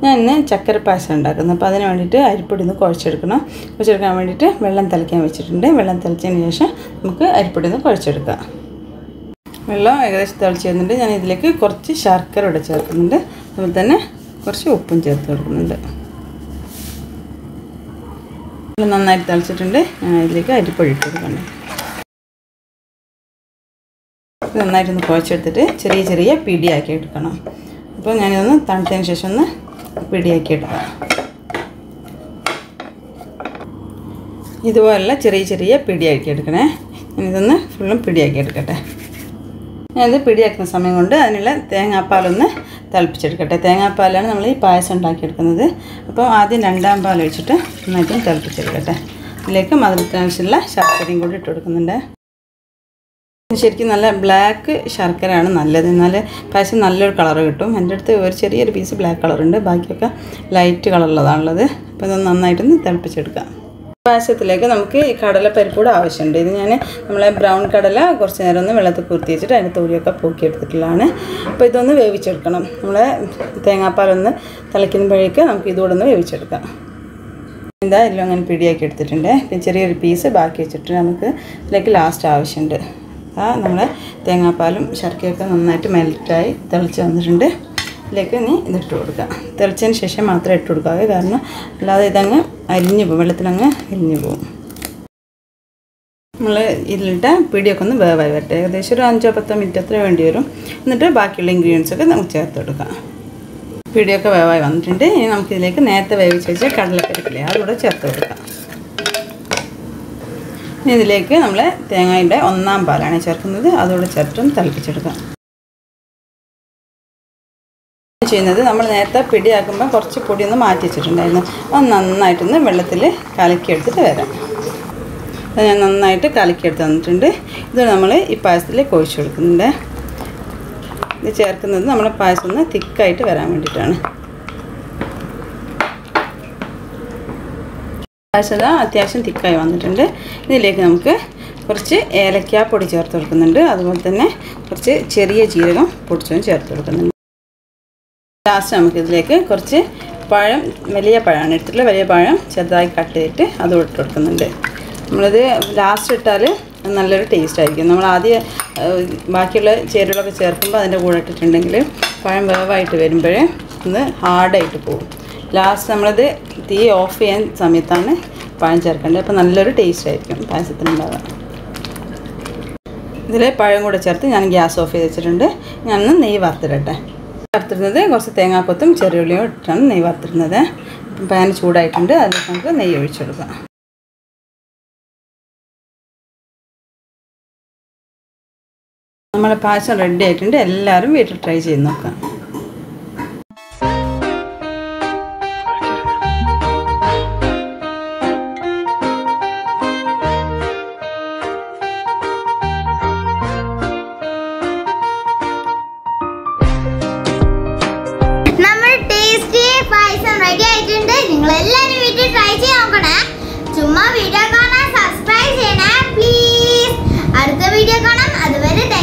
ഞാൻ ഇന്ന് ചക്കര പായസം ഉണ്ടാക്കുന്നത് അപ്പോൾ അതിന് വേണ്ടിയിട്ട് അരിപ്പൊടി ഒന്ന് കുഴച്ചെടുക്കണം കുഴച്ചെടുക്കാൻ വേണ്ടിയിട്ട് വെള്ളം തിളയ്ക്കാൻ വെച്ചിട്ടുണ്ട് വെള്ളം തിളച്ചതിന് ശേഷം നമുക്ക് അരിപ്പൊടി ഒന്ന് കുഴച്ചെടുക്കാം വെള്ളം ഏകദേശം തിളച്ച് വരുന്നുണ്ട് ഞാൻ ഇതിലേക്ക് കുറച്ച് ശർക്കര ഇവിടെ ചേർക്കുന്നുണ്ട് അതുപോലെ തന്നെ കുറച്ച് ഉപ്പും ചേർത്ത് കൊടുക്കുന്നുണ്ട് വെള്ളം നന്നായിട്ട് തിളച്ചിട്ടുണ്ട് ഞാൻ ഇതിലേക്ക് അരിപ്പൊടി ഇട്ട് കൊടുക്കണം ഇത് നന്നായിട്ടൊന്ന് കുഴച്ചെടുത്തിട്ട് ചെറിയ ചെറിയ പിടിയാക്കി എടുക്കണം അപ്പോൾ ഞാനിതൊന്ന് തണുത്തതിന് ശേഷം ഒന്ന് പിടിയാക്കി എടുക്കാം ഇതുപോലുള്ള ചെറിയ ചെറിയ പിടിയാക്കി എടുക്കണേ ഞാനിതൊന്ന് ഫുള്ളും പിടിയാക്കി എടുക്കട്ടെ ഞാനിത് പിടിയാക്കുന്ന സമയം കൊണ്ട് അതിനുള്ള തേങ്ങാപ്പാലൊന്ന് തിളപ്പിച്ചെടുക്കട്ടെ തേങ്ങാപ്പാലാണ് നമ്മൾ ഈ പായസം ഉണ്ടാക്കിയെടുക്കുന്നത് അപ്പോൾ ആദ്യം രണ്ടാം പാൽ ഒഴിച്ചിട്ട് നന്നായിട്ടും തിളപ്പിച്ചെടുക്കട്ടെ ഇതിലേക്ക് മധുരത്തിനാവശ്യമുള്ള ശർക്കരയും കൂടി ഇട്ട് കൊടുക്കുന്നുണ്ട് ശരിക്കും നല്ല ബ്ലാക്ക് ശർക്കരയാണ് നല്ലത് എന്നാൽ പായസം നല്ലൊരു കളർ കിട്ടും എൻ്റെ അടുത്ത് ഒരു ചെറിയൊരു പീസ് ബ്ലാക്ക് കളറുണ്ട് ബാക്കിയൊക്കെ ലൈറ്റ് കളറുള്ളതാണുള്ളത് അപ്പോൾ ഇത് നന്നായിട്ടൊന്ന് തിളപ്പിച്ചെടുക്കാം പായസത്തിലേക്ക് നമുക്ക് ഈ കടലപ്പരിപ്പ് കൂടെ ആവശ്യമുണ്ട് ഇത് ഞാൻ നമ്മളെ ബ്രൗൺ കടല കുറച്ച് നേരം ഒന്ന് വെള്ളത്തിൽ കുത്തി വെച്ചിട്ട് അതിൻ്റെ തൊലിയൊക്കെ പൊക്കിയെടുത്തിട്ടുള്ളതാണ് അപ്പോൾ ഇതൊന്ന് വേവിച്ചെടുക്കണം നമ്മളെ തേങ്ങാപ്പാലൊന്ന് തിളയ്ക്കുമ്പോഴേക്ക് നമുക്ക് ഇതുകൂടെ ഒന്ന് വേവിച്ചെടുക്കാം എന്താ എല്ലാം അങ്ങനെ പിടിയാക്കി എടുത്തിട്ടുണ്ട് പിന്നെ ചെറിയൊരു പീസ് ബാക്കി വെച്ചിട്ട് നമുക്ക് ഇതിലേക്ക് ലാസ്റ്റ് ആവശ്യമുണ്ട് ആ നമ്മളെ തേങ്ങാപ്പാലും ശർക്കരയൊക്കെ നന്നായിട്ട് മെൽറ്റായി തിളച്ച് വന്നിട്ടുണ്ട് ഇതിലേക്ക് ഇനി ഇതിട്ട് കൊടുക്കാം തിളച്ചതിന് ശേഷം മാത്രം ഇട്ട് കൊടുക്കാവേ കാരണം അല്ലാതെ ഇതങ്ങ് അരിഞ്ഞു പോകും വെള്ളത്തിലങ്ങ് അരിഞ്ഞു പോകും നമ്മൾ ഇതിലിട്ട് പിടിയൊക്കെ ഒന്ന് വേവായി വരട്ടെ ഏകദേശം ഒരു അഞ്ചോ പത്തോ മിനിറ്റ് അത്ര വേണ്ടി വരും എന്നിട്ട് ബാക്കിയുള്ള ഇൻഗ്രീഡിയൻസ് ഒക്കെ നമുക്ക് ചേർത്ത് കൊടുക്കാം പിടിയൊക്കെ വേവായി വന്നിട്ടുണ്ട് ഇനി നമുക്കിതിലേക്ക് നേരത്തെ വേവിച്ച് വെച്ച കടലപ്പരിപ്പില്ലേ അതുകൂടെ ചേർത്ത് കൊടുക്കാം ഇനി ഇതിലേക്ക് നമ്മൾ തേങ്ങയുടെ ഒന്നാം പാലാണ് ചേർക്കുന്നത് അതുകൂടെ ചേർത്തും തിളപ്പിച്ചെടുക്കാം ചെയ്യുന്നത് നമ്മൾ നേരത്തെ പിടിയാക്കുമ്പോൾ കുറച്ച് പൊടി ഒന്ന് മാറ്റി വെച്ചിട്ടുണ്ടായിരുന്നു അത് നന്നായിട്ടൊന്ന് വെള്ളത്തിൽ കലക്കിയെടുത്തിട്ട് വരാം അത് ഞാൻ നന്നായിട്ട് കലക്കിയെടുത്ത് തന്നിട്ടുണ്ട് ഇത് നമ്മൾ ഈ പായസത്തിലേക്ക് ഒഴിച്ചു കൊടുക്കുന്നുണ്ട് ഇത് ചേർക്കുന്നത് നമ്മുടെ പായസം ഒന്ന് തിക്കായിട്ട് വരാൻ വേണ്ടിയിട്ടാണ് പായസം അത്യാവശ്യം തിക്കായി വന്നിട്ടുണ്ട് ഇതിലേക്ക് നമുക്ക് കുറച്ച് ഏലക്കാപ്പൊടി ചേർത്ത് കൊടുക്കുന്നുണ്ട് അതുപോലെ തന്നെ കുറച്ച് ചെറിയ ജീരകം പൊടിച്ചതും ചേർത്ത് കൊടുക്കുന്നുണ്ട് ലാസ്റ്റ് നമുക്ക് ഇതിലേക്ക് കുറച്ച് പഴം വലിയ പഴമാണ് എടുത്തിട്ടുള്ള വലിയ പഴം ചെറുതായി കട്ട് ചെയ്തിട്ട് അത് ഇട്ട് കൊടുക്കുന്നുണ്ട് നമ്മളിത് ലാസ്റ്റ് ഇട്ടാൽ നല്ലൊരു ടേസ്റ്റ് ആയിരിക്കും നമ്മൾ ആദ്യം ബാക്കിയുള്ള ചേരുവകളൊക്കെ ചേർക്കുമ്പോൾ അതിൻ്റെ കൂടെ ഇട്ടിട്ടുണ്ടെങ്കിൽ പഴം വേവായിട്ട് വരുമ്പോഴേ ഒന്ന് ഹാർഡായിട്ട് പോകും ലാസ്റ്റ് നമ്മളത് തീ ഓഫ് ചെയ്യാൻ സമയത്താണ് പഴം ചേർക്കേണ്ടത് അപ്പോൾ നല്ലൊരു ടേസ്റ്റ് ആയിരിക്കും പായസത്തിനുണ്ടാവുക ഇതിൽ പഴം കൂടെ ചേർത്ത് ഞാൻ ഗ്യാസ് ഓഫ് ചെയ്ത് വെച്ചിട്ടുണ്ട് ഞാനൊന്ന് നെയ്യ് വറുത്തിടട്ടെ വറുത്തിരുന്നത് കുറച്ച് തേങ്ങാക്കൊത്തും ചെറിയുള്ളിയും ഇട്ടാണ് നെയ്യ് വറുത്തിരുന്നത് പാൻ ചൂടായിട്ടുണ്ട് അതിലേക്ക് നമുക്ക് നെയ്യ് ഒഴിച്ചെടുക്കാം നമ്മുടെ പായസം റെഡി ആയിട്ടുണ്ട് എല്ലാവരും വീട്ടിൽ ട്രൈ ചെയ്ത് നോക്കാം നമ്മൾ ടേസ്റ്റി പായസം റെഡി ആയിട്ടുണ്ട് നിങ്ങൾ എല്ലാവരും വീട്ടിൽ ട്രൈ ചെയ്ത് നോക്കണേ ചുമ്മാ വീഡിയോ കാണാൻ സബ്സ്ക്രൈബ് ചെയ്യണേ പ്ലീസ് അടുത്ത വീഡിയോ കാണാം അതുവരെ